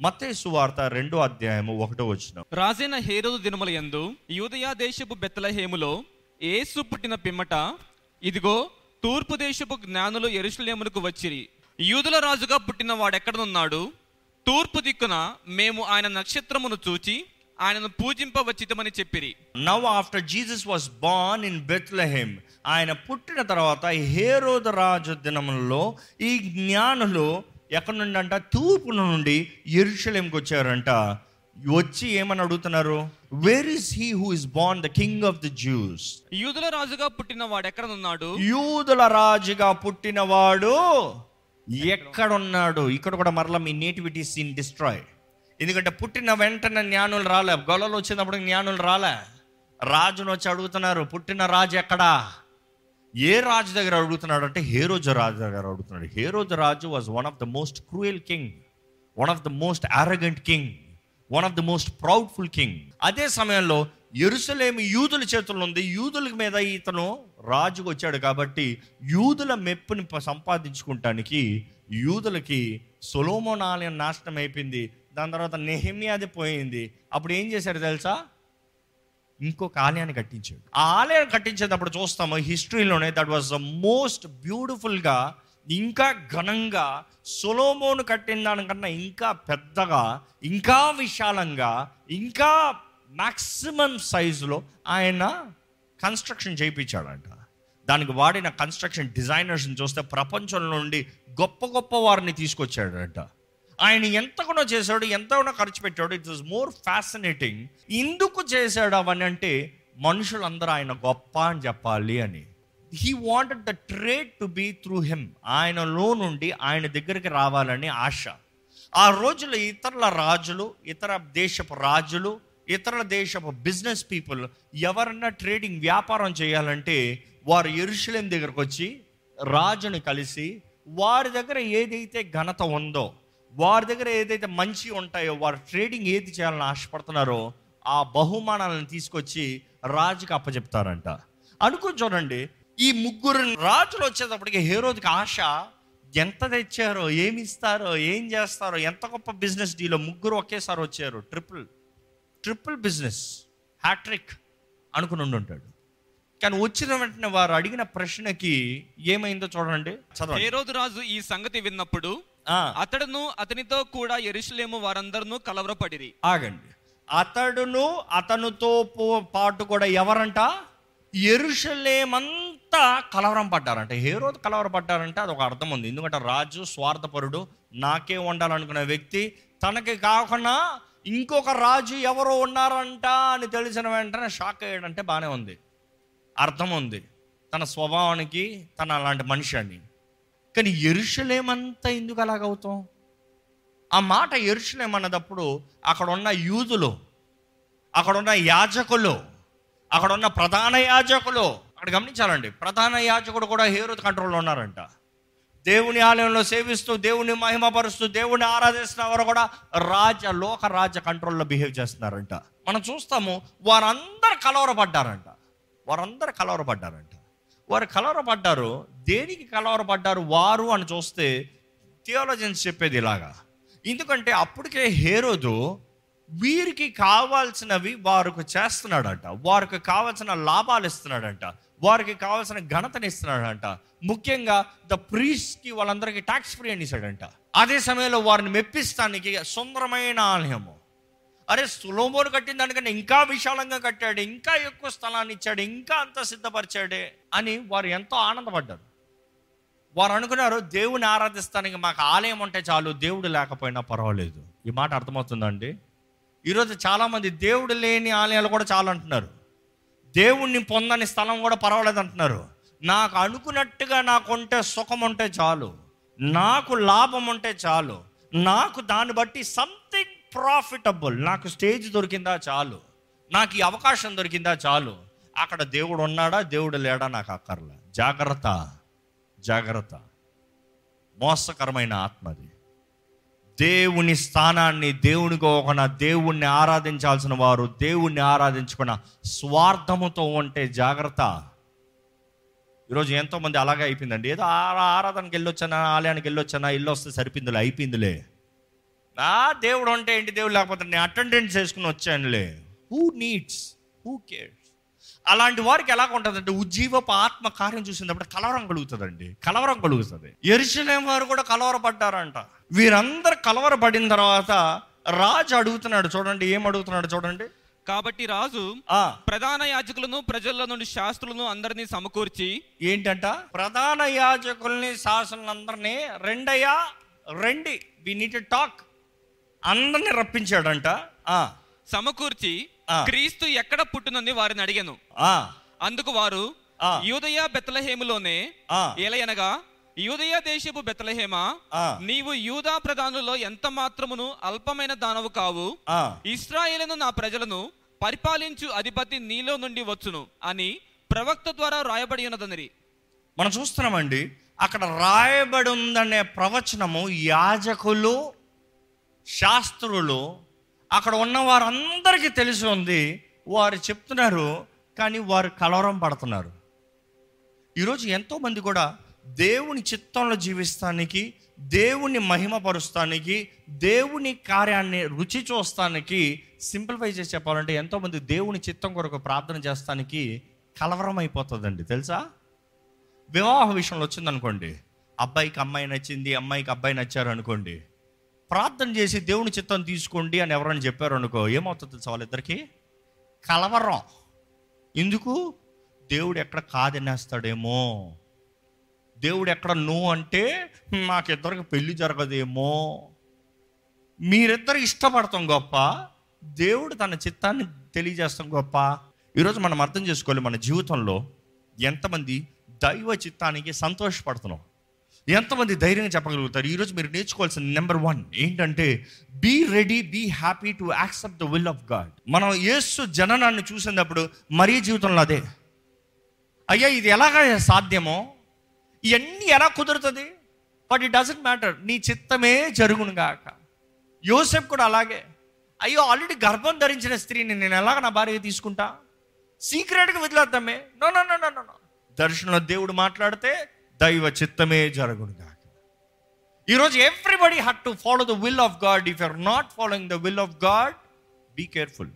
మత్తయి సువార్త రెండో అధ్యాయము ఒకటో వచ్చిన రాజైన హేరోదు దినముల యందు యూదయా దేశపు బెత్తలహేములో యేసు పుట్టిన పిమ్మట ఇదిగో తూర్పు దేశపు జ్ఞానులు ఎరుషలేమునకు వచ్చిరి యూదుల రాజుగా పుట్టిన వాడెక్కడనున్నాడు తూర్పు దిక్కున మేము ఆయన నక్షత్రమును చూచి ఆయనను పూజింపవచ్చితమని చెప్పిరి now after Jesus was born in Bethlehem ఆయన పుట్టిన తర్వాత హేరోద రాజు దినములలో ఈ జ్ఞానులు ఎక్కడి నుండి అంట తూర్పు నుండి ఎరుషలేంకి వచ్చారంట వచ్చి ఏమని అడుగుతున్నారు where is he who is born the king of the Jews యూదుల రాజుగా పుట్టిన వాడెక్కడనున్నాడు యూదుల రాజుగా పుట్టినవాడు ఎక్కడున్నాడు ఇక్కడ కూడా మరలా మీ నేటివిటీ సీన్ డిస్ట్రాయ్ ఎందుకంటే పుట్టిన వెంటనే జ్ఞానులు రాలే గొల్లలు వచ్చినప్పుడు జ్ఞానులు రాలే రాజును వచ్చి అడుగుతున్నారు పుట్టిన రాజు ఎక్కడా ఏ రాజు దగ్గర అడుగుతున్నాడు అంటే హేరోజు రాజు దగ్గర అడుగుతున్నాడు హేరోజు రాజు was one of the most cruel king one of the most arrogant king one of the most proudful king అదే సమయంలో ఎరుసలేమి యూదుల చేతుల్లో ఉంది యూదుల మీద ఇతను రాజుకు వచ్చాడు కాబట్టి యూదుల మెప్పుని ప- సంపాదించుకుంటానికి యూదులకి సొలోమోన్ ఆలయం నాశనం అయిపోయింది దాని తర్వాత నెహమ్యాది పోయింది అప్పుడు ఏం చేశాడు తెలుసా ఇంకొక ఆలయాన్ని కట్టించాడు ఆ ఆలయాన్ని కట్టించేటప్పుడు చూస్తాము హిస్టరీలోనే దట్ వాజ్ ద మోస్ట్ బ్యూటిఫుల్గా ఇంకా ఘనంగా సొలోమోను కట్టిన దానికన్నా ఇంకా పెద్దగా ఇంకా విశాలంగా ఇంకా మాక్సిమం సైజులో ఆయన కన్స్ట్రక్షన్ చేయించాడంట దానికి వాడిన కన్స్ట్రక్షన్ డిజైనర్స్ని చూస్తే ప్రపంచంలో నుండి గొప్ప గొప్ప వారిని తీసుకొచ్చాడంట ఆయన ఎంతగానో చేశాడు ఎంతగానో ఖర్చు పెట్టాడు ఇట్ వాజ్ మోర్ ఫ్యాసినేటింగ్ ఎందుకు చేశాడు అవన్నీ అంటే మనుషులందరూ ఆయన గొప్ప అని చెప్పాలి అని he wanted the trade to be through him ఆయనలో నుండి ఆయన దగ్గరికి రావాలని ఆశ ఆ రోజుల్లో ఇతరుల రాజులు ఇతర దేశపు రాజులు ఇతరుల దేశపు బిజినెస్ పీపుల్ ఎవరన్నా ట్రేడింగ్ వ్యాపారం చేయాలంటే వారు ఎరుషలేం దగ్గరకు వచ్చి రాజుని కలిసి వారి దగ్గర ఏదైతే ఘనత ఉందో వారి దగ్గర ఏదైతే మంచి ఉంటాయో వారు ట్రేడింగ్ ఏది చేయాలని ఆశపడుతున్నారో ఆ బహుమానాలను తీసుకొచ్చి రాజుకి అప్పచెప్తారంట అనుకుని చూడండి ఈ ముగ్గురు రాజులు వచ్చేటప్పటికి హేరోదికి ఆశ ఎంత తెచ్చారో ఏమి ఇస్తారో ఏం చేస్తారో ఎంత గొప్ప బిజినెస్ డీలో ముగ్గురు ఒకేసారి వచ్చారు ట్రిపుల్ ట్రిపుల్ బిజినెస్ హ్యాట్రిక్ అనుకుని ఉండి ఉంటాడు కానీ వచ్చిన వెంటనే వారు అడిగిన ప్రశ్నకి ఏమైందో చూడండి చదవండి హేరోదు రాజు ఈ సంగతి విన్నప్పుడు ఆ, అతడును అతనితో కూడా ఎరుషలేము వారందరూ కలవరపడిరి ఆగండి అతడును అతనితో పో- పాటు కూడా ఎవరంట ఎరుషలేమంతా కలవరం పడ్డారంట ఏ రోజు కలవరం పడ్డారంటే అది ఒక అర్థం ఉంది ఎందుకంటే రాజు స్వార్థపరుడు నాకే ఉండాలనుకునే వ్యక్తి తనకి కాకుండా ఇంకొక రాజు ఎవరో ఉన్నారంట అని తెలిసిన వెంటనే షాక్ అయ్యాడంటే బాగానే ఉంది అర్థం ఉంది తన స్వభావానికి తన అలాంటి మనిషి అని కానీ ఎరుషలేమంతా ఎందుకు అలాగవుతాం ఆ మాట ఎరుషలేం అన్నదప్పుడు అక్కడ ఉన్న యూదులు అక్కడ ఉన్న యాజకులు అక్కడ ఉన్న ప్రధాన యాజకులు అక్కడ గమనించాలండి ప్రధాన యాజకుడు కూడా హేరోద్ కంట్రోల్లో ఉన్నారంట దేవుని ఆలయంలో సేవిస్తూ దేవుని మహిమపరుస్తూ దేవుని ఆరాధిస్తున్న వారు కూడా రాజ లోక రాజ కంట్రోల్లో బిహేవ్ చేస్తున్నారంట మనం చూస్తాము వారందరు కలవరపడ్డారంట వారందరు కలవరపడ్డారంట వారు కలవరపడ్డారు దేనికి కలవరపడ్డారు వారు అని చూస్తే థియాలజన్స్ చెప్పేది ఇలాగా ఎందుకంటే అప్పటికే హేరోదు వీరికి కావాల్సినవి వారికి చేస్తున్నాడంట వారికి కావాల్సిన లాభాలు ఇస్తున్నాడంట వారికి కావాల్సిన ఘనతని ఇస్తున్నాడంట ముఖ్యంగా ద ప్రీస్కి వాళ్ళందరికీ ట్యాక్స్ ఫ్రీ అని ఇస్తాడంట అదే సమయంలో వారిని మెప్పిస్తానికి సుందరమైన ఆలయము అరే సులోమోను కట్టిన దానికన్నా ఇంకా విశాలంగా కట్టాడు ఇంకా ఎక్కువ స్థలాన్ని ఇచ్చాడు ఇంకా అంత సిద్ధపరిచాడే అని వారు ఎంతో ఆనందపడ్డారు వారు అనుకున్నారు దేవుని ఆరాధిస్తానికి మాకు ఆలయం ఉంటే చాలు దేవుడు లేకపోయినా పర్వాలేదు ఈ మాట అర్థమవుతుందండి ఈరోజు చాలామంది దేవుడు లేని ఆలయాలు కూడా చాలా అంటున్నారు దేవుణ్ణి పొందని స్థలం కూడా పర్వాలేదు అంటున్నారు నాకు అనుకున్నట్టుగా నాకు ఉంటే సుఖం ఉంటే చాలు నాకు లాభం ఉంటే చాలు నాకు దాన్ని బట్టి సంథింగ్ ప్రాఫిటబుల్ నాకు స్టేజ్ దొరికిందా చాలు నాకు ఈ అవకాశం దొరికిందా చాలు అక్కడ దేవుడు ఉన్నాడా దేవుడు లేడా నాకు అక్కర్లే జాగ్రత్త జాగ్రత్త మోసకరమైన ఆత్మది దేవుని స్థానాన్ని దేవునికి ఒక దేవుణ్ణి ఆరాధించాల్సిన వారు దేవుణ్ణి ఆరాధించుకున్న స్వార్థముతో ఉంటే జాగ్రత్త ఈరోజు ఎంతో మంది అలాగే అయిపోయిందండి ఏదో ఆ- ఆరాధనకి వెళ్ళొచ్చానా ఆలయానికి వెళ్ళొచ్చానా ఇల్లు వస్తే సరిపోయిందిలే అయిపోయిందిలే ఆ దేవుడు అంటే ఏంటి దేవుడు లేకపోతే నేను అటెండెన్స్ చేసుకుని వచ్చానులే హూ నీడ్స్ హూ కేర్స్ అలాంటి వారికి ఎలా ఉంటుందంటే ఉజ్జీవపు ఆత్మ కార్యం చూసినప్పుడు కలవరం కలుగుతుందండి కలవరం కలుగుతుంది ఎరుసలేం వారు కూడా కలవరపడ్డారంట వీరందరు కలవరపడిన తర్వాత రాజు అడుగుతున్నాడు చూడండి ఏం అడుగుతున్నాడు చూడండి కాబట్టి రాజు ఆ ప్రధాన యాజకులను ప్రజల నుండి శాస్త్రులను అందరినీ సమకూర్చి ఏంటంట ప్రధాన యాజకుల్ని శాసనందరినీ రెండయ్యా రండి వి నీట్ టాక్ అందరిని రప్పించాడంట ఆ సమకూర్చి ఆ. క్రీస్తు ఎక్కడ పుట్టునని వారిని అడిగాను ఆ అందుకు వారు ఆ. యూదయ బెత్తలహేములోనే ఆ ఏలయనగా యూదయ దేశపు బెత్తలహేమ ఆ. నీవు యూదా ప్రధానుల్లో ఎంత మాత్రమును అల్పమైన దానవు కావు ఆ ఇస్రాయేలును నా ప్రజలను పరిపాలించు అధిపతి నీలో నుండి వచ్చును అని ప్రవక్త ద్వారా రాయబడి ఉన్నదనిరి మనం చూస్తున్నామండి అక్కడ రాయబడి ఉందనే ప్రవచనము యాజకులు శాస్త్రులు అక్కడ ఉన్న వారందరికీ తెలిసి ఉంది వారు చెప్తున్నారు కానీ వారు కలవరం పడుతున్నారు ఈరోజు ఎంతోమంది కూడా దేవుని చిత్తంలో జీవిస్తానికి దేవుని మహిమపరుస్తానికి దేవుని కార్యాన్ని రుచి చూస్తానికి సింప్లిఫై చేసి చెప్పాలంటే ఎంతోమంది దేవుని చిత్తం కొరకు ప్రార్థన చేస్తానికి కలవరం అయిపోతుందండి తెలుసా వివాహ విషయంలో వచ్చిందనుకోండి అబ్బాయికి అమ్మాయి నచ్చింది అమ్మాయికి అబ్బాయి నచ్చారు అనుకోండి ప్రార్థన చేసి దేవుని చిత్తం తీసుకోండి అని ఎవరైనా చెప్పారు అనుకో ఏమవుతుంది తెలుసా వాళ్ళిద్దరికి కలవరం ఎందుకు దేవుడు ఎక్కడ కాదనేస్తాడేమో దేవుడు ఎక్కడ నువ్వు అంటే మాకిద్దరికి పెళ్లి జరగదేమో మీరిద్దరు ఇష్టపడతాం గొప్ప దేవుడు తన చిత్తాన్ని తెలియజేస్తాం గొప్ప ఈరోజు మనం అర్థం చేసుకోవాలి మన జీవితంలో ఎంతమంది దైవ చిత్తానికి సంతోషపడుతున్నాం ఎంతమంది ధైర్యంగా చెప్పగలుగుతారు ఈరోజు మీరు నేర్చుకోవాల్సిన నెంబర్ వన్ ఏంటంటే be ready be happy to accept the will of God మనం యేసు జననాన్ని చూసినప్పుడు మరీ జీవితంలో అదే అయ్యా ఇది ఎలాగ సాధ్యమో ఇవన్నీ ఎలా కుదురుతుంది బట్ ఇట్ డజంట్ మ్యాటర్ నీ చిత్తమే జరుగును గాక యోసెఫ్ కూడా అలాగే అయ్యో ఆల్రెడీ గర్భం ధరించిన స్త్రీని నేను ఎలాగ నా భార్య తీసుకుంటా సీక్రెట్గా వదిలేద్దామే no no no no no దర్శనంలో దేవుడు మాట్లాడితే దైవ చిత్తమే జరుగును గాక ఈరోజు everybody had to follow the will of God if you're not following the will of God be careful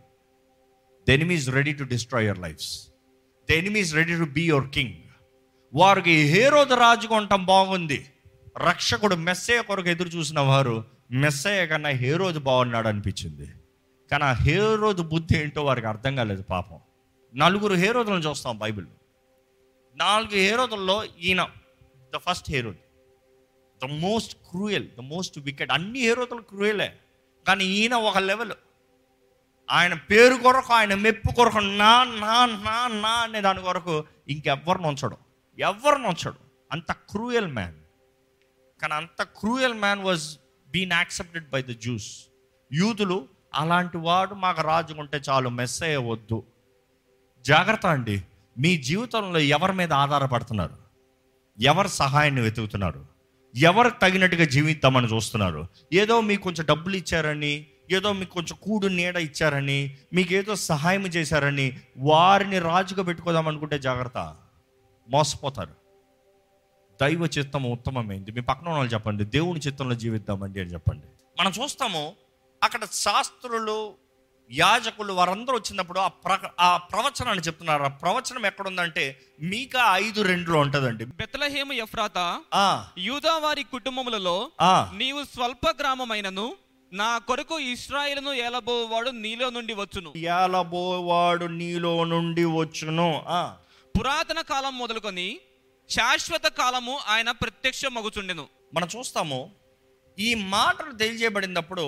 the enemy is ready to destroy your lifes the enemy is ready to be your king వారికి హేరోద రాజుగా ఉండటం బాగుంది రక్షకుడు మెస్సయ్య కొరకు ఎదురు చూసిన వారు మెస్సయ్య కన్నా హేరోదు బాగున్నాడు అనిపించింది కానీ ఆ హేరోదు బుద్ధి ఏంటో వారికి అర్థం కాలేదు పాపం నలుగురు హేరోదులను చూస్తాం బైబిల్లో నాలుగు హేరోదుల్లో ఈయన the first Herod the most cruel the most wicked అన్ని హేరోదులు క్రూయలే కానీ ఈయన ఒక లెవెల్ ఆయన పేరు కొరకు ఆయన మెప్పు కొరకు నా నా నా నా అనే దాని కొరకు ఇంకెవ్వరిని ఉంచడు ఎవరిని ఉంచడు అంత క్రూయల్ మ్యాన్ కానీ అంత cruel man was been accepted by the Jews యూదులు అలాంటి వాడు మాకు రాజు ఉంటే చాలు మెస్ వద్దు జాగ్రత్త అండి మీ జీవితంలో ఎవరి మీద ఆధారపడుతున్నారు ఎవరి సహాయాన్ని వెతుకుతున్నారు ఎవరు తగినట్టుగా జీవిద్దామని చూస్తున్నారు ఏదో మీకు కొంచెం డబ్బులు ఇచ్చారని ఏదో మీకు కొంచెం కూడు నీడ ఇచ్చారని మీకు ఏదో సహాయం చేశారని వారిని రాజుగా పెట్టుకోదాం అనుకుంటే జాగ్రత్త మోసపోతారు దైవ చిత్తం ఉత్తమమైంది మీ పక్కన ఉన్న వాళ్ళు చెప్పండి దేవుని చిత్తంలో జీవిద్దామండి అని చెప్పండి మనం చూస్తాము అక్కడ శాస్త్రులు యాజకులు వారందరూ వచ్చినప్పుడు ఆ ప్ర ఆ ప్రవచనాన్ని చెప్తున్నారు ఆ ప్రవచనం ఎక్కడుందంటే మీకా ఐదు రెండులో ఉంటుందండి బెత్తలహేము ఎఫ్రాత ఆ, యూదా వారి కుటుంబములలో ఆ, నీవు స్వల్ప గ్రామమైనను నా కొరకు ఇస్రాయేలును ఏలబోవాడు నీలో నుండి వచ్చును ఏలబోవాడు నీలో నుండి వచ్చును ఆ, పురాతన కాలం మొదలుకొని శాశ్వత కాలము ఆయన ప్రత్యక్ష మగుచుండెను మనం చూస్తాము ఈ మాటలు తెలియజేయబడినప్పుడు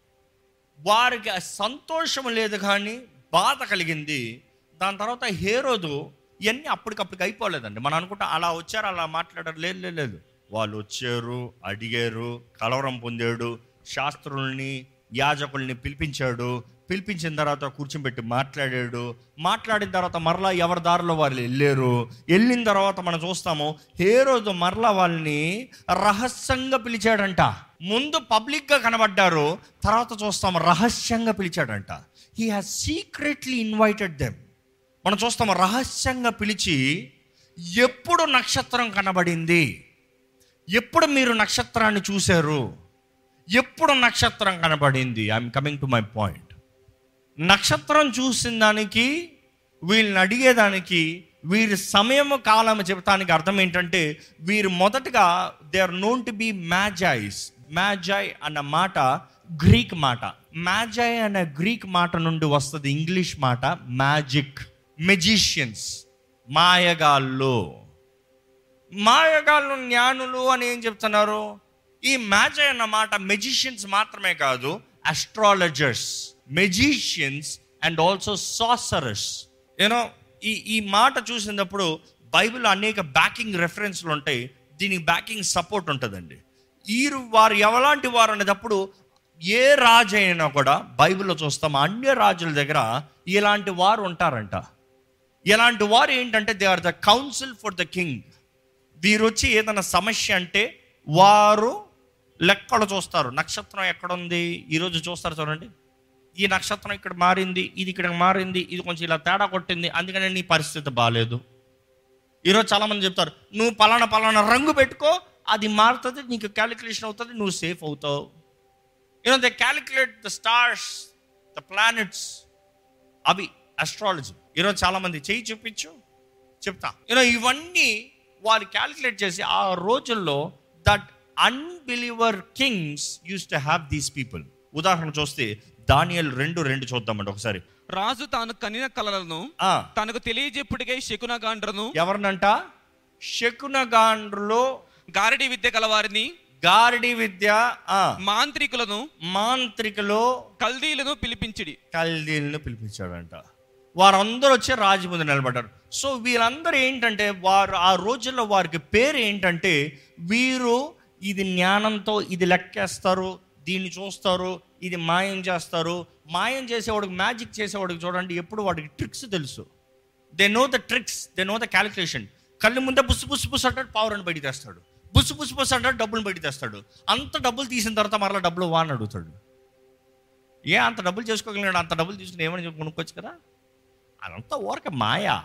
వారికి ఆ సంతోషం లేదు కానీ బాధ కలిగింది దాని తర్వాత హేరోదు ఇవన్నీ అప్పటికప్పటికి అయిపోలేదండి మనం అనుకుంటా అలా వచ్చారు అలా మాట్లాడారు లేదు లేదు లేదు వాళ్ళు వచ్చారు అడిగారు కలవరం పొందాడు శాస్త్రుల్ని యాజకుల్ని పిలిపించాడు పిలిపించిన తర్వాత కూర్చోబెట్టి మాట్లాడాడు మాట్లాడిన తర్వాత మరలా ఎవరి దారిలో వాళ్ళు వెళ్ళారు వెళ్ళిన తర్వాత మనం చూస్తాము ఏ రోజు మరలా వాళ్ళని రహస్యంగా పిలిచాడంట ముందు పబ్లిక్గా కనబడ్డారు తర్వాత చూస్తాము రహస్యంగా పిలిచాడంట he has secretly invited them మనం చూస్తాము రహస్యంగా పిలిచి ఎప్పుడు నక్షత్రం కనబడింది ఎప్పుడు మీరు నక్షత్రాన్ని చూశారు ఎప్పుడు నక్షత్రం కనబడింది I'm coming to my point నక్షత్రం చూసిన దానికి వీళ్ళని అడిగేదానికి వీరి సమయం కాలం చెప్తానికి అర్థం ఏంటంటే వీరు మొదటగా they are known to be magis magi అన్న మాట గ్రీక్ మాట మ్యాజాయ్ అనే గ్రీక్ మాట నుండి వస్తుంది ఇంగ్లీష్ మాట మ్యాజిక్ మెజిషియన్స్ మాయగాళ్ళు మాయగాళ్ళు జ్ఞానులు అని ఏం చెప్తున్నారు ఈ మ్యాజై అన్న మాట మెజిషియన్స్ మాత్రమే కాదు astrologers magicians and also sorcerers you know ఈ ఈ మాట చూసినప్పుడు బైబిల్ అనేక బ్యాకింగ్ రెఫరెన్స్లు ఉంటాయి దీనికి బ్యాకింగ్ సపోర్ట్ ఉంటుందండి వీరు వారు ఎవలాంటి వారు అనేటప్పుడు ఏ రాజు అయినా కూడా బైబిల్లో చూస్తాం అన్య రాజుల దగ్గర ఇలాంటి వారు ఉంటారంట ఇలాంటి వారు ఏంటంటే they are the council for the king వీరు వచ్చి ఏదైనా సమస్య అంటే వారు లెక్కలు చూస్తారు నక్షత్రం ఎక్కడుంది ఈరోజు చూస్తారు చూడండి ఈ నక్షత్రం ఇక్కడ మారింది ఇది ఇక్కడ మారింది ఇది కొంచెం ఇలా తేడా కొట్టింది అందుకనే నీ పరిస్థితి బాగాలేదు ఈరోజు చాలామంది చెప్తారు నువ్వు పలానా పలానా రంగు పెట్టుకో అది మారుతుంది నీకు క్యాలిక్యులేషన్ అవుతుంది నువ్వు సేఫ్ అవుతావు you know they calculate the stars the planets అవి అస్ట్రాలజీ ఈరోజు చాలామంది చేయి చూపించు చెప్తా యూనో ఇవన్నీ వారు క్యాలిక్యులేట్ చేసి ఆ రోజుల్లో that unbeliever kings use to have these people ఉదాహరణ చూస్తే దానియల్ రెండు రెండు చూద్దామండి ఒకసారి రాజు తాను కనిన కలలను ఆ, తనకు తెలియజెప్పుడికై శకునగాండ్రను ఎవరినంట శకునగాండ్రులో గారడి విద్య కలవారిని గారడి విద్య ఆ, మాంత్రికులను మాంత్రికలో కల్దీలను పిలిపించిడి కల్దీలను పిలిపించాడంట వారందరూ వచ్చి రాజు ముందు నిలబడ్డారు సో వీరందరూ ఏంటంటే వారు ఆ రోజుల్లో వారికి పేరు ఏంటంటే వీరు ఇది జ్ఞానంతో ఇది లెక్కేస్తారు దీన్ని చూస్తారు ఇది మాయం చేస్తారు మాయం చేసేవాడికి మ్యాజిక్ చేసేవాడికి చూడండి ఎప్పుడు వాడికి ట్రిక్స్ తెలుసు they know the tricks they know the calculation కళ్ళు ముందే బుస్సు బుస్సు బుస్సు అంటాడు పావురని బయట తెస్తాడు బుస్సు బుస్సు బుస్సు అంటాడు డబ్బులు బయట తెస్తాడు అంత డబ్బులు తీసిన తర్వాత మరలా డబ్బులు వాని అడుగుతాడు ఏ అంత డబ్బులు చేసుకోగలిగాడు అంత డబ్బులు తీసుకుని ఏమని చెప్పి కొనుక్కోవచ్చు కదా అదంతా ఊరక మాయా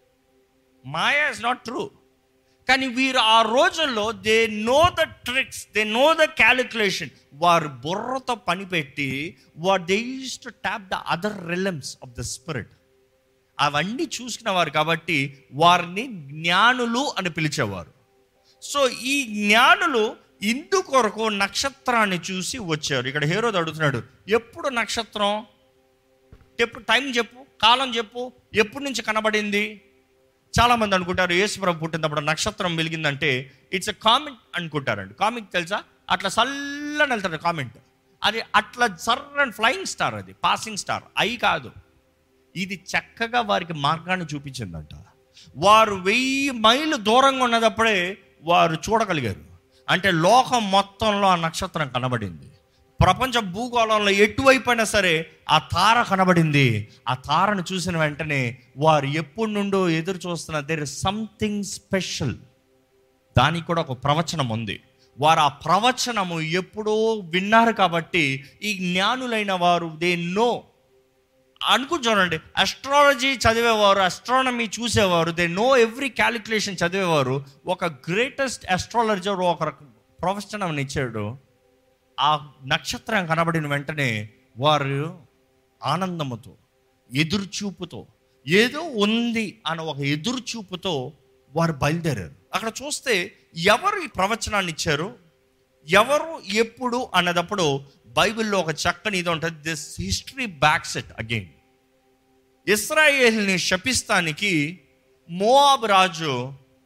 మాయా ఇస్ నాట్ ట్రూ కానీ వీరు ఆ రోజుల్లో they know the tricks they know the calculation వారు బుర్రతో పనిపెట్టి what they use to tap the other realms of the spirit అవన్నీ చూసుకునేవారు కాబట్టి వారిని జ్ఞానులు అని పిలిచేవారు సో ఈ జ్ఞానులు ఇందుకొరకు నక్షత్రాన్ని చూసి వచ్చారు ఇక్కడ హీరోది అడుగుతున్నాడు ఎప్పుడు నక్షత్రం ఎప్పుడు టైం చెప్పు కాలం చెప్పు ఎప్పటి నుంచి కనబడింది చాలామంది అనుకుంటారు యేసుప్రభు పుట్టినప్పుడు నక్షత్రం వెలిగిందంటే ఇట్స్ ఎ కామెంట్ అనుకుంటారండి కామెంట్ తెలుసా అట్లా సల్లని వెళ్తాడు కామెంట్ అది అట్లా సర్రన్ ఫ్లయింగ్ స్టార్ అది పాసింగ్ స్టార్ అయి కాదు ఇది చక్కగా వారికి మార్గాన్ని చూపించిందంట వారు వెయ్యి మైళ్ళు దూరంగా ఉన్నదప్పుడే వారు చూడగలిగారు అంటే లోకం మొత్తంలో ఆ నక్షత్రం కనబడింది ప్రపంచ భూగోళంలో ఎటువైపోయినా సరే ఆ తార కనబడింది ఆ తారను చూసిన వెంటనే వారు ఎప్పటి నుండో ఎదురు చూస్తున్న దేర్ ఇస్ సంథింగ్ స్పెషల్ దానికి కూడా ఒక ప్రవచనం ఉంది వారు ఆ ప్రవచనము ఎప్పుడో విన్నారు కాబట్టి ఈ జ్ఞానులైన వారు దే నో అనుకుని చూడండి అస్ట్రాలజీ చదివేవారు అస్ట్రానమీ చూసేవారు దే నో ఎవ్రీ క్యాలిక్యులేషన్ చదివేవారు ఒక గ్రేటెస్ట్ అస్ట్రాలజర్ ఒక ప్రవచనం ఇచ్చాడు ఆ నక్షత్రం కనబడిన వెంటనే వారు ఆనందముతో ఎదురుచూపుతో ఏదో ఉంది అన్న ఒక ఎదురుచూపుతో వారు బయలుదేరారు అక్కడ చూస్తే ఎవరు ఈ ప్రవచనాన్ని ఇచ్చారు ఎవరు ఎప్పుడు అన్నదప్పుడు బైబిల్లో ఒక చక్కని ఇది ఉంటుంది this history backs it again ఇస్రాయేల్ని శపిస్తానికి మోవాబ్ రాజు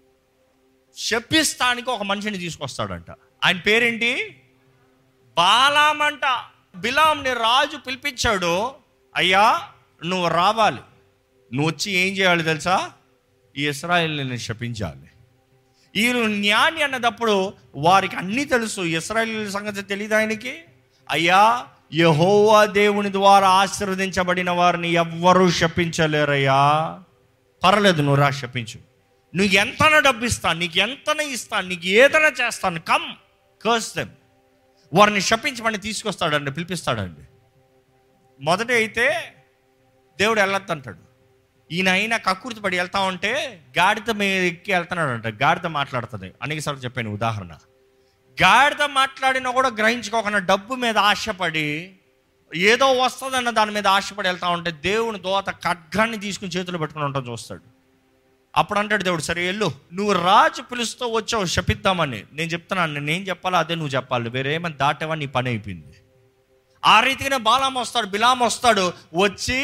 శపిస్తానికి ఒక మనిషిని తీసుకొస్తాడంట ఆయన పేరేంటి బాలామంట బిలాంని రాజు పిలిపించాడు అయ్యా నువ్వు రావాలి నువ్వు వచ్చి ఏం చేయాలి తెలుసా ఈ ఇస్రాయల్ని నేను శపించాలి వీరు జ్ఞాని అన్నదప్పుడు వారికి అన్నీ తెలుసు ఇస్రాయల్ సంగతి తెలియదు ఆయనకి అయ్యా యహోవా దేవుని ద్వారా ఆశీర్వదించబడిన వారిని ఎవ్వరూ శపించలేరయ్యా పర్లేదు నువ్వు రా శపించు నువ్వు ఎంతన డబ్బు ఇస్తాను నీకు ఎంతన ఇస్తాను నీకు ఏదైనా చేస్తాను కమ్ కర్స్ దెమ్ వారిని శపించమని తీసుకొస్తాడండి పిలిపిస్తాడండి మొదట అయితే దేవుడు వెళ్ళొద్దంటాడు ఈయన అయినా కక్కుర్తి పడి వెళ్తా ఉంటే గాడిద మీద ఎక్కి వెళ్తున్నాడంట గాడిద మాట్లాడుతుంది అనేక సార్లు చెప్పాను ఉదాహరణ గాడిద మాట్లాడినా కూడా గ్రహించుకోకుండా డబ్బు మీద ఆశపడి ఏదో వస్తుందన్న దాని మీద ఆశపడి వెళ్తా ఉంటే దేవుని దోత ఖడ్గాన్ని తీసుకుని చేతులు పెట్టుకుని ఉంటాం చూస్తాడు అప్పుడు అంటాడు దేవుడు సరే వెళ్ళు నువ్వు రాజు పిలుస్తూ వచ్చావు శపిద్దామని నేను చెప్తున్నాను నేనేం చెప్పాలో అదే నువ్వు చెప్పాలి వేరేమని దాటేవా నీ పని అయిపోయింది ఆ రీతిగానే బాలాం వస్తాడు బిలాం వస్తాడు వచ్చి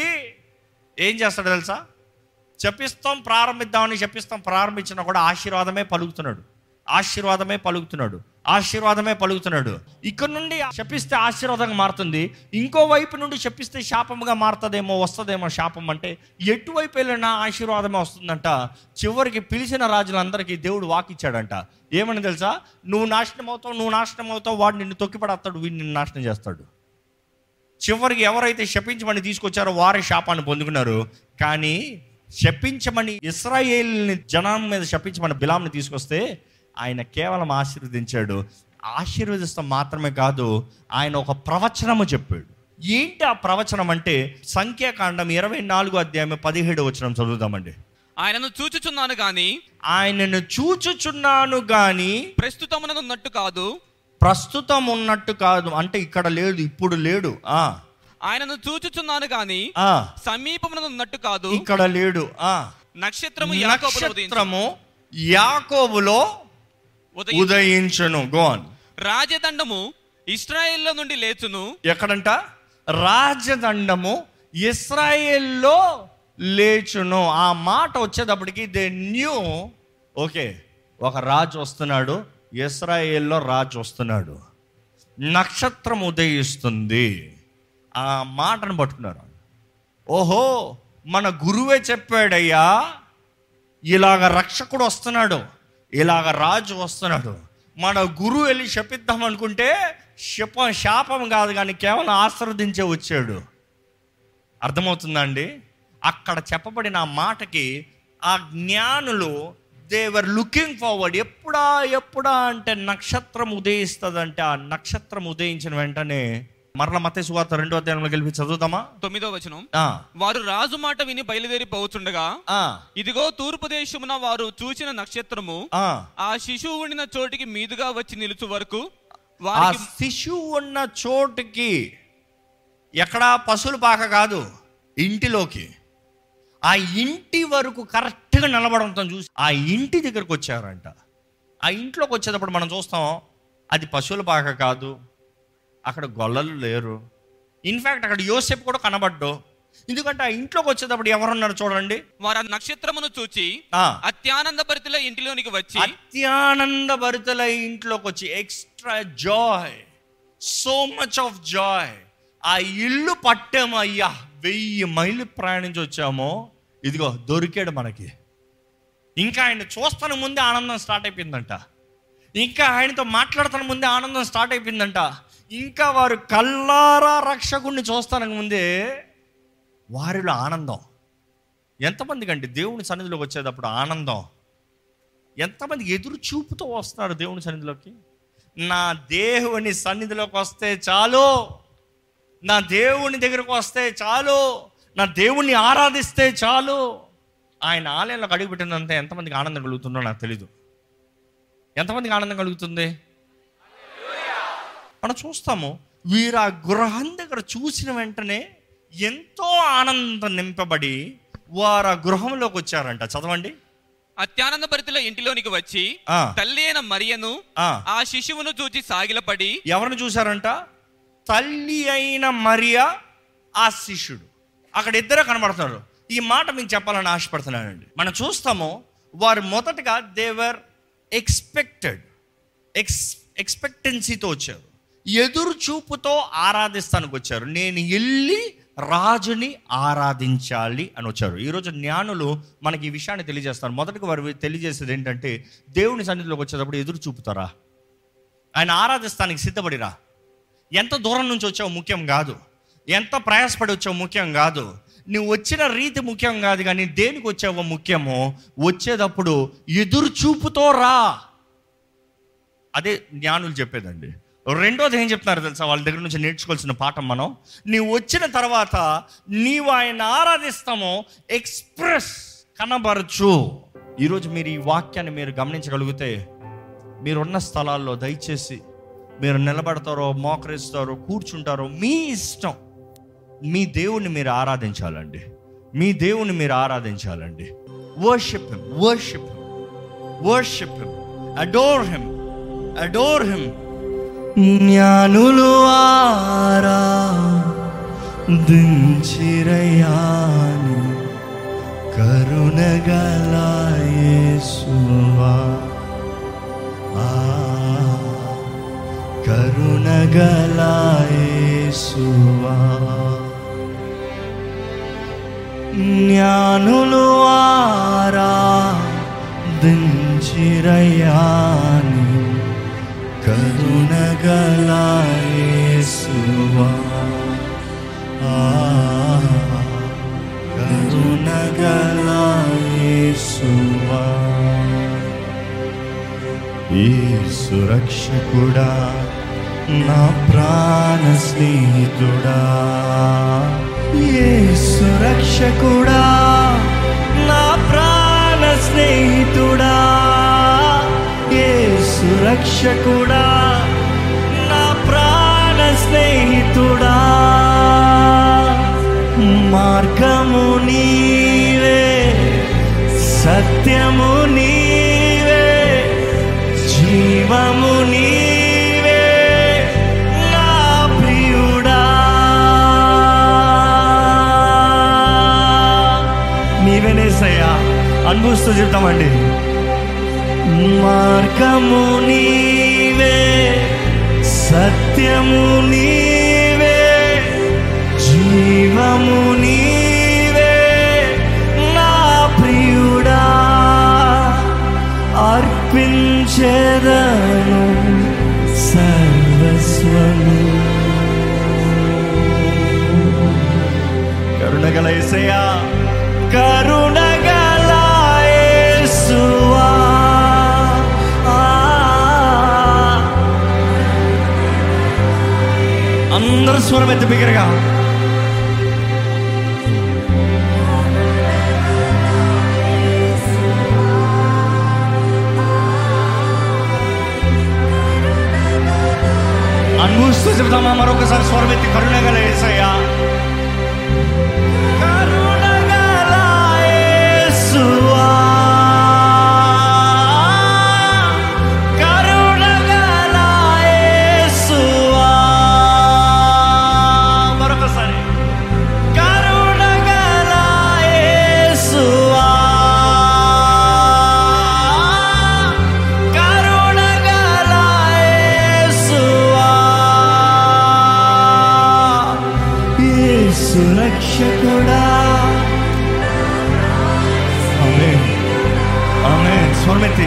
ఏం చేస్తాడు తెలుసా చెప్పిస్తాం ప్రారంభిద్దామని చెప్పిస్తాం ప్రారంభించినా కూడా ఆశీర్వాదమే పలుకుతున్నాడు ఆశీర్వాదమే పలుకుతున్నాడు ఆశీర్వాదమే పలుకుతున్నాడు ఇక్కడ నుండి శపిస్తే ఆశీర్వాదంగా మారుతుంది ఇంకో వైపు నుండి శపిస్తే శాపముగా మారుతుందేమో వస్తుందేమో శాపం అంటే ఎటువైపు వెళ్ళినా ఆశీర్వాదమే వస్తుందంట చివరికి పిలిచిన రాజులందరికీ దేవుడు వాకిచ్చాడంట ఏమని తెలుసా నువ్వు నాశనం అవుతావు నువ్వు నాశనం అవుతావు వాడు నిన్ను తొక్కిపడతాడు వీడిని నిన్ను నాశనం చేస్తాడు చివరికి ఎవరైతే శపించమని తీసుకొచ్చారో వారే శాపాన్ని పొందుకున్నారు కానీ శపించమని ఇస్రాయేల్ని జనం మీద శపించమని బిలాంని తీసుకొస్తే ఆయన కేవలం ఆశీర్వదించాడు ఆశీర్వదిస్తాం మాత్రమే కాదు ఆయన ఒక ప్రవచనము చెప్పాడు ఏంటి ఆ ప్రవచనం అంటే సంఖ్యాకాండం ఇరవై నాలుగు అధ్యాయం పదిహేడు వచ్చిన చదువుదామండి ఆయనను చూచుచున్నాను గాని ఆయనను చూచుచున్నాను గాని ప్రస్తుతమునన్నట్టు కాదు ప్రస్తుతం ఉన్నట్టు కాదు అంటే ఇక్కడ లేడు ఇప్పుడు లేడు ఆ ఆయనను చూచుచున్నాను గాని ఆ సమీపమునన్నట్టు కాదు ఇక్కడ లేడు ఆ నక్షత్రము యాకోబులో ఉదయించును. నక్షత్రము యాకోబులో ఉదయించును. ఉదయించును గోన్ రాజదండము ఇస్రాయేల్లో నుండి లేచును ఎక్కడంట రాజదండము ఇస్రాయేల్లో లేచును ఆ మాట వచ్చేటప్పటికి దే న్యూ ఓకే ఒక రాజు వస్తున్నాడు ఇస్రాయేల్లో రాజు వస్తున్నాడు నక్షత్రం ఉదయిస్తుంది ఆ మాటను పట్టుకున్నారు ఓహో మన గురువే చెప్పాడయ్యా ఇలాగ రక్షకుడు వస్తున్నాడు ఇలాగ రాజు వస్తున్నాడు మన గురువు వెళ్ళి శపిద్దాం అనుకుంటే శప శాపం కాదు కానీ కేవలం ఆశీర్వదించే వచ్చాడు అర్థమవుతుందా అండి అక్కడ చెప్పబడిన ఆ మాటకి ఆ జ్ఞానులు దేవర్ లుకింగ్ ఫార్వర్డ్ ఎప్పుడా ఎప్పుడా అంటే నక్షత్రం ఉదయిస్తుందంటే ఆ నక్షత్రం ఉదయించిన వెంటనే మరల మత సువార్త రెండో అధ్యాయంలో గెలిపి చదువుతామా తొమ్మిదో వచనం ఆ, వారు రాజు మాట విని బయలుదేరి పోవచుండగా ఆ, ఇదిగో తూర్పు దేశమున వారు చూచిన నక్షత్రము ఆ. ఆ శిశువు ఉండిన చోటికి మీదుగా వచ్చి నిలుచు వరకు ఆ వారికి శిశువు ఉన్న చోటుకి ఎక్కడా పశువుల పాక కాదు ఇంటిలోకి ఆ ఇంటి వరకు కరెక్ట్గా నిలబడంతో చూసి ఆ ఇంటి దగ్గరకు వచ్చారంట ఆ ఇంట్లోకి వచ్చేటప్పుడు మనం చూస్తాం అది పశువుల పాక కాదు అక్కడ గొల్లలు లేరు ఇన్ఫ్యాక్ట్ అక్కడ యోసేపు కూడా కనబడ్డు ఎందుకంటే ఆ ఇంట్లోకి వచ్చేటప్పుడు ఎవరున్నారు చూడండి వారు ఆ నక్షత్రమును చూచి ఆ అత్యానంద భరితుల ఇంటిలోనికి వచ్చి అత్యానంద భరితల ఇంట్లోకి వచ్చి extra joy so much of joy ఆ ఇల్లు పట్టాము అయ్యా వెయ్యి మైళ్ళు ప్రయాణించి వచ్చామో ఇదిగో దొరికాడు మనకి ఇంకా ఆయన చూస్తాను ముందే ఆనందం స్టార్ట్ అయిపోయిందంట ఇంకా ఆయనతో మాట్లాడుతున్న ముందే ఆనందం స్టార్ట్ అయిపోయిందంట ఇంకా వారు కల్లారా రక్షకుణ్ణి చూస్తానికి ముందే వారిలో ఆనందం ఎంతమందికి అంటే దేవుని సన్నిధిలోకి వచ్చేటప్పుడు ఆనందం ఎంతమంది ఎదురు చూపుతో వస్తున్నారు దేవుని సన్నిధిలోకి నా దేవుని సన్నిధిలోకి వస్తే చాలు నా దేవుని దగ్గరకు వస్తే చాలు నా దేవుణ్ణి ఆరాధిస్తే చాలు ఆయన ఆలయంలోకి అడుగుపెట్టినంత ఎంతమందికి ఆనందం కలుగుతుందో నాకు తెలీదు ఎంతమందికి ఆనందం కలుగుతుంది మనం చూస్తాము వీరు ఆ గృహం దగ్గర చూసిన వెంటనే ఎంతో ఆనందం నింపబడి వారు ఆ గృహంలోకి వచ్చారంట చదవండి అత్యానంద భరితుల ఇంటిలోనికి వచ్చి ఆ. తల్లి అయిన మరియను ఆ. ఆ శిశువును చూచి సాగిలపడి ఎవరిని చూశారంట తల్లి అయిన మరియా ఆ శిష్యుడు అక్కడ ఇద్దరే కనబడుతున్నారు ఈ మాట మీకు చెప్పాలని ఆశపడుతున్నానండి మనం చూస్తాము వారు మొదటగా దేవర్ ఎక్స్పెక్టెడ్ ఎక్స్ ఎక్స్పెక్టెన్సీతో వచ్చారు ఎదురు చూపుతో ఆరాధిస్తానికి వచ్చారు నేను వెళ్ళి రాజుని ఆరాధించాలి అని వచ్చారు ఈరోజు జ్ఞానులు మనకి ఈ విషయాన్ని తెలియజేస్తారు మొదటగా వారు తెలియజేసేది ఏంటంటే దేవుని సన్నిధిలోకి వచ్చేటప్పుడు ఎదురు చూపుతారా ఆయన ఆరాధిస్తానికి సిద్ధపడిరా ఎంత దూరం నుంచి వచ్చావు ముఖ్యం కాదు ఎంత ప్రయాసపడి వచ్చావు ముఖ్యం కాదు నువ్వు వచ్చిన రీతి ముఖ్యం కాదు కానీ దేనికి వచ్చావో ముఖ్యమో వచ్చేటప్పుడు ఎదురు చూపుతో రా అదే జ్ఞానులు చెప్పేదండి రెండోది ఏం చెప్తున్నారు తెలుసా వాళ్ళ దగ్గర నుంచి నేర్చుకోవాల్సిన పాఠం మనం నీవు వచ్చిన తర్వాత నీవు ఆయన ఆరాధిస్తామో ఎక్స్ప్రెస్ కనబరచు ఈరోజు మీరు ఈ వాక్యాన్ని మీరు గమనించగలిగితే మీరున్న స్థలాల్లో దయచేసి మీరు నిలబడతారో మోకరిస్తారో కూర్చుంటారో మీ ఇష్టం మీ దేవుణ్ణి మీరు ఆరాధించాలండి మీ దేవుణ్ణి మీరు ఆరాధించాలండి worship him worship him worship him adore him adore him జ్ఞానులు ఆరా దించిరయాని కరుణగలాయేసువా ఆ కరుణగలాయేసువా జ్ఞానులు ఆరా దించిరయాని కరుణగలాయేసువా ఆ కరుణగలాయేసువా ఈ సురక్షకుడా నా ప్రాణ స్నేహితుడా ఏ సురక్షకుడా నా ప్రాణ స్నేహితుడా ఏ సురక్షకుడా నా ప్రాణ స్నేహితుడా మార్గము నీవే సత్యము నీవే జీవము నీవే నా ప్రియుడా నీవేనేసయ్యా అనుభవిస్తూ చెప్తామండి మార్గము నీవే సత్యము నీవే జీవము నీవే నా ప్రియుడా అర్పించేదను సర్వస్వము కరుణగల ఏసయ్యా కరుణగల యేసువా ఆ. అందరూ స్వరం ఎత్తి బిగ్గరగా అనుభవిస్తూ చెబుతామా మరొకసారి స్వరం ఎత్తి కరుణగల ఏసయ్యా కరుణగల యేసువా. కరుణగల యేసువా. మరొకసారి కరుణగల యేసువా. కరుణగల యేసువా. యేసు రక్షకుడా ఆమేన్ ఆమేన్ స్వరమెత్తి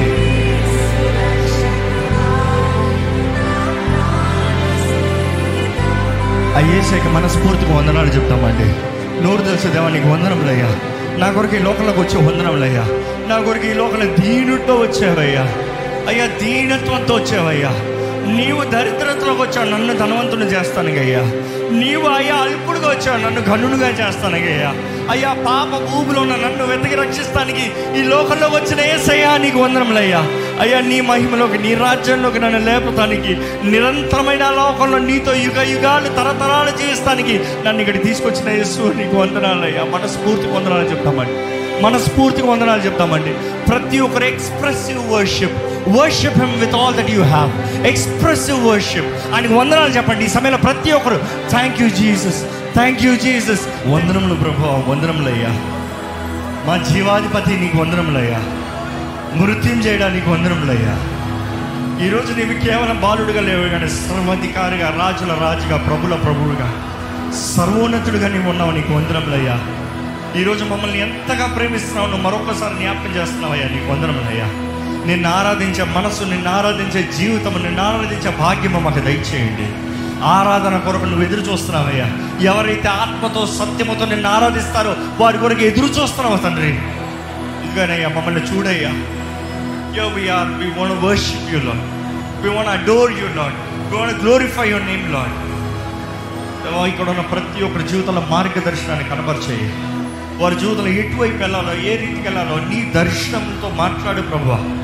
అయ్యేసాక మనస్ఫూర్తిగా వందనాలు చెప్తామండి నోరు తెలిసే దేవా నీకు వందనములయ్యా నా కొరకు ఈ లోకంలోకి వచ్చే వందనములయ్యా నా కొరకు ఈ లోకంలో దీనుతో వచ్చావయ్యా అయ్యా దీనత్వంతో వచ్చావయ్యా నీవు దరిద్రతలోకి వచ్చావు నన్ను ధనవంతుని చేస్తానుగయ్యా నీవు అయ్యా అల్పుడుగా వచ్చావు నన్ను గనుడుగా చేస్తానుగయ్యా అయ్యా పాప భూమిలో ఉన్న నన్ను వెతికి రక్షిస్తానికి ఈ లోకంలోకి వచ్చిన ఏసయ్యా నీకు వందనములయ్యా అయ్యా నీ మహిమలోకి నీ రాజ్యంలోకి నన్ను లేపటానికి నిరంతరమైన లోకంలో నీతో యుగ యుగాలు తరతరాలు జీవిస్తానికి నన్ను ఇక్కడ తీసుకొచ్చిన యేసు నీకు వందనాలయ్యా మనస్ఫూర్తి వందనాలు చెప్తామండి మనస్ఫూర్తిగా వందనాలు చెప్తామండి ప్రతి ఒక్కరు expressive worship worship him with all that you have expressive worship ఆయనకు వందనాలు చెప్పండి ఈ సమయంలో ప్రతి ఒక్కరు thank you Jesus thank you Jesus వందనములు ప్రభు వందనములయ్యా మా జీవాధిపతి నీకు వందనములయ్యా మృత్యం చేయడానికి వందనములయ్యా ఈరోజు నీవు కేవలం బాలుడుగా లేవు కానీ సర్వాధికారిగా రాజుల రాజుగా ప్రభుల ప్రభువుగా సర్వోన్నతుడుగా నీవు ఉన్నావు నీకు వందనములయ్యా ఈరోజు మమ్మల్ని ఎంతగా ప్రేమిస్తున్నావు నువ్వు మరొకసారి జ్ఞాపకం చేస్తున్నావయ్యా నీకు వందనములయ్యా నిన్ను ఆరాధించే మనసు నిన్ను ఆరాధించే జీవితం నిన్ను ఆరాధించే భాగ్యము మాకు దయచేయండి ఆరాధన కొరకు నువ్వు ఎదురు చూస్తున్నావయ్యా ఎవరైతే ఆత్మతో సత్యముతో నిన్ను ఆరాధిస్తారో వారి కొరకు ఎదురు చూస్తున్నావు తండ్రి ఇదిగోనయ్యా మమ్మల్ని చూడయ్యా Here we are. We want to worship you, Lord. We want to adore you, Lord. We want to glorify your name, Lord. దేవా, ఇక్కడ ఉన్న ప్రతి ఒక్కరి జీవితంలో మార్గదర్శనాన్ని కనబరిచేయి వారి జీవితంలో ఎటువైపు వెళ్ళాలో ఏ రీతికి వెళ్ళాలో నీ దర్శనంతో మాట్లాడు ప్రభు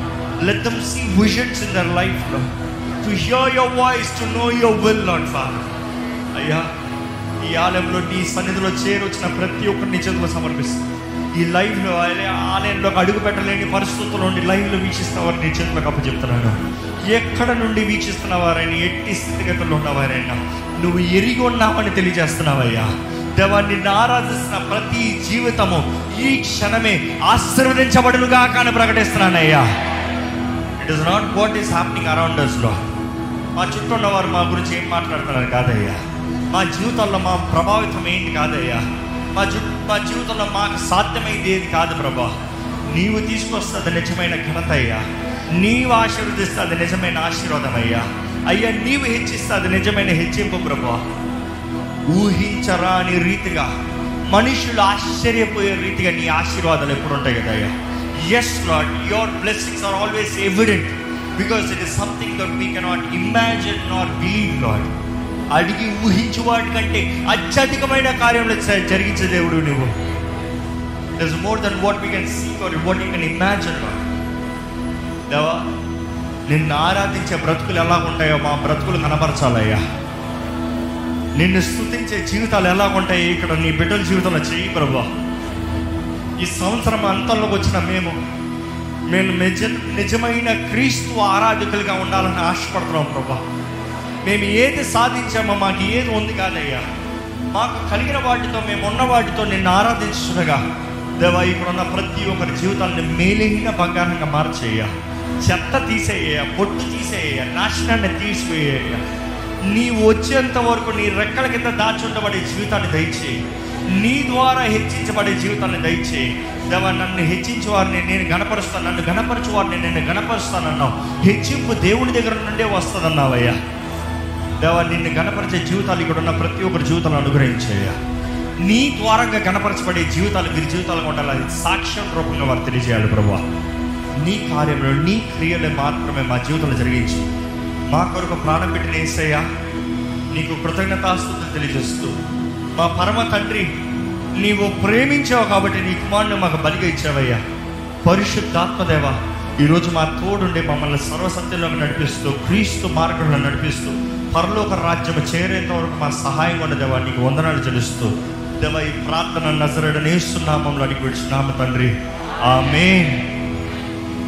Let them see visions in their life, Lord. To hear your voice, to know your will, Lord Father. అయ్యా ఈ ఆలయంలో నీ సన్నిధిలో చేరొచ్చిన ప్రతి ఒక్కరిని నీ చేతిలో సమర్పిస్తాను ఈ లైవ్లో ఆలయంలో అడుగు పెట్టలేని పరిస్థితుల్లో ఉండి లైవ్లో వీక్షిస్తున్న వారిని నీ చేతిలోకి అప్పచెప్తున్నాను ఎక్కడ నుండి వీక్షిస్తున్న వారైనా ఎట్టి స్థితిగతుల్లో ఉన్నవారైనా నువ్వు ఎరిగి ఉన్నావని తెలియజేస్తున్నావయ్యా దేవా నిన్ను ఆరాధిస్తున్న ప్రతి జీవితము ఈ క్షణమే ఆశీర్వదించబడునుగా కానీ ప్రకటిస్తున్నానయ్యా it is not what is happening around us లో మా చుట్టూ ఉన్న వారు మా గురించి ఏం మాట్లాడుతున్నారు కాదయ్యా మా జీవితాల్లో మా ప్రభావితం ఏంటి కాదయ్యా మా జు మా జీవితంలో మాకు సాధ్యమైంది ఏది కాదు ప్రభా నీవు తీసుకొస్తుంది నిజమైన ఘనత అయ్యా నీవు ఆశీర్వదిస్తే అది నిజమైన ఆశీర్వాదం అయ్యా అయ్యా నీవు హెచ్చిస్తే అది నిజమైన హెచ్చింపు ప్రభా ఊహించరాని రీతిగా మనుషులు ఆశ్చర్యపోయే రీతిగా నీ ఆశీర్వాదాలు ఎప్పుడు ఉంటాయి కదా అయ్యా yes Lord your blessings are always evident because it is something that we cannot imagine not believe Lord అడిగి ఊహించు వాటి కంటే అత్యధికమైన కార్యంలో జ- జరిగించే దేవుడు నువ్వు is more than what we can see or what you can imagine Lord దేవా నిన్ను ఆరాధించే బ్రతుకులు ఎలా ఉంటాయో మా బ్రతుకులు కనపరచాలయ్యా నిన్ను స్థుతించే జీవితాలు ఎలా ఉంటాయి ఇక్కడ నీ బిడ్డల జీవితంలో చెయ్యి ప్రభా ఈ సంవత్సరం అంతంలోకి వచ్చిన మేము మేము నిజ నిజమైన క్రీస్తు ఆరాధకులుగా ఉండాలని ఆశపడుతున్నాం ప్రభా మేము ఏది సాధించామో మాకు ఏది ఉంది కాదయ్యా మాకు కలిగిన వాటితో మేము ఉన్న వాటితో నిన్ను ఆరాధించుగా దేవా ఇక్కడ ఉన్న ప్రతి ఒక్కరి జీవితాన్ని మేలిన బంగారంగా మార్చేయ చెత్త తీసేయ పొట్టు తీసేయ నాశనాన్ని తీసివేయ నీ వచ్చేంత వరకు నీ రెక్కల కింద దాచుండబడే జీవితాన్ని దయచేయి నీ ద్వారా హెచ్చించబడే జీవితాన్ని దయచేయి దేవా నన్ను హెచ్చించే వారిని నేను గణపరుస్తాను నన్ను గణపరచు వారిని నేను గణపరుస్తానన్నావు హెచ్చింపు దేవుని దగ్గర నుండే వస్తుందన్నావయ్యా దేవా నిన్ను గణపరిచే జీవితాలు ఇక్కడ ఉన్న ప్రతి ఒక్కరి జీవితాలను అనుగ్రహించేయ నీ ద్వారంగా గణపరచబడే జీవితాలు వీరి జీవితాలు ఉండాలి అది సాక్ష్యం రూపంగా వారు తెలియజేయాలి ప్రభా నీ కార్యంలో నీ క్రియలు మాత్రమే మా జీవితంలో జరిగించి మా కొరకు ప్రాణం పెట్టిన ఏసయ్యా నీకు కృతజ్ఞతాస్తుతులు తెలియజేస్తూ మా పరమ తండ్రి నీవు ప్రేమించావు కాబట్టి నీ కుమారుని మాకు బలిగా ఇచ్చావయ్యా పరిశుద్ధాత్మదేవ ఈరోజు మా తోడుండి మమ్మల్ని సర్వసత్యంలోకి నడిపిస్తూ క్రీస్తు మార్గంలో నడిపిస్తూ పరలోక రాజ్యం చేరేంత వరకు మా సహాయం ఉండదేవా నీకు వందనాలు చెల్లిస్తూ దేవా ఈ ప్రార్థన నజరడనేస్తున్నామంలో అడిగి విడిచినామ తండ్రి ఆమెన్